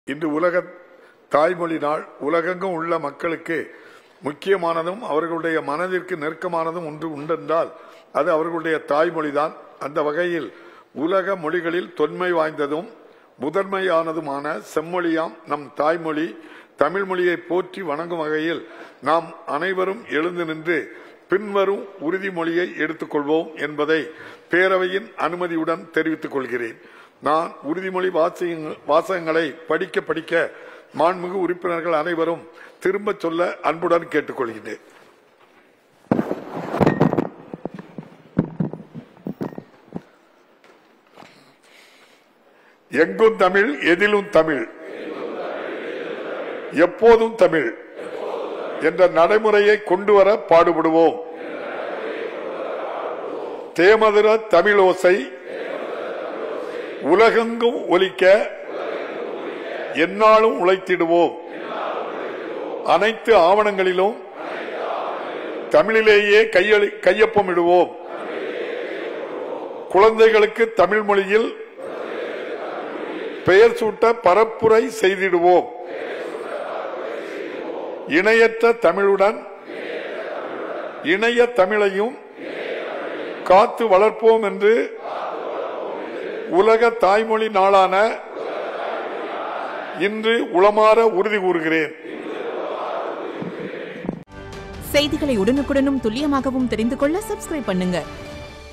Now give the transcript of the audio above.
இன்று உலக தாய்மொழி நாள் உலகெங்கும் உள்ள மக்களுக்கு முக்கியமானதும் அவர்களுடைய மனதிற்கு நெருக்கமானதும் ஒன்று உண்டென்றால் அது அவர்களுடைய தாய்மொழிதான் அந்த வகையில் உலக மொழிகளில் தொன்மை வாய்ந்ததும் முதன்மையானதுமான செம்மொழியாம் நம் தாய்மொழி தமிழ் மொழியை போற்றி வணங்கும் வகையில் நாம் அனைவரும் எழுந்து நின்று பின்வரும் உறுதிமொழியை எடுத்துக்கொள்வோம் என்பதை பேரவையின் அனுமதியுடன் தெரிவித்துக் கொள்கிறேன் நான் உறுதிமொழி வாசியங்க- வாசகங்களை படிக்க படிக்க மாண்புமிகு உறுப்பினர்கள் அனைவரும் திரும்பச் சொல்ல அன்புடன் கேட்டுக்கொள்கிறேன் எங்கும் தமிழ் எதிலும் தமிழ் எப்போதும் தமிழ் என்ற நடைமுறையை கொண்டுவர பாடுபடுவோம் தேமதுர தமிழோசை உலகெங்கும் ஒலிக்க எந்நாளும் உழைத்திடுவோம் அனைத்து ஆவணங்களிலும் தமிழிலேயே கையெழு கையொப்பமிடுவோம் குழந்தைகளுக்கு தமிழ் மொழியில் பெயர் சூட்ட பரப்புரை செய்திடுவோம் இணையற்ற தமிழுடன் இணைய தமிழையும் காத்து வளர்ப்போம் என்று உலக தாய்மொழி நாளான இன்று உளமாற உறுதி கூறுகிறேன் செய்திகளை உடனுக்குடனும் துல்லியமாகவும் தெரிந்து கொள்ள சப்ஸ்கிரைப் பண்ணுங்க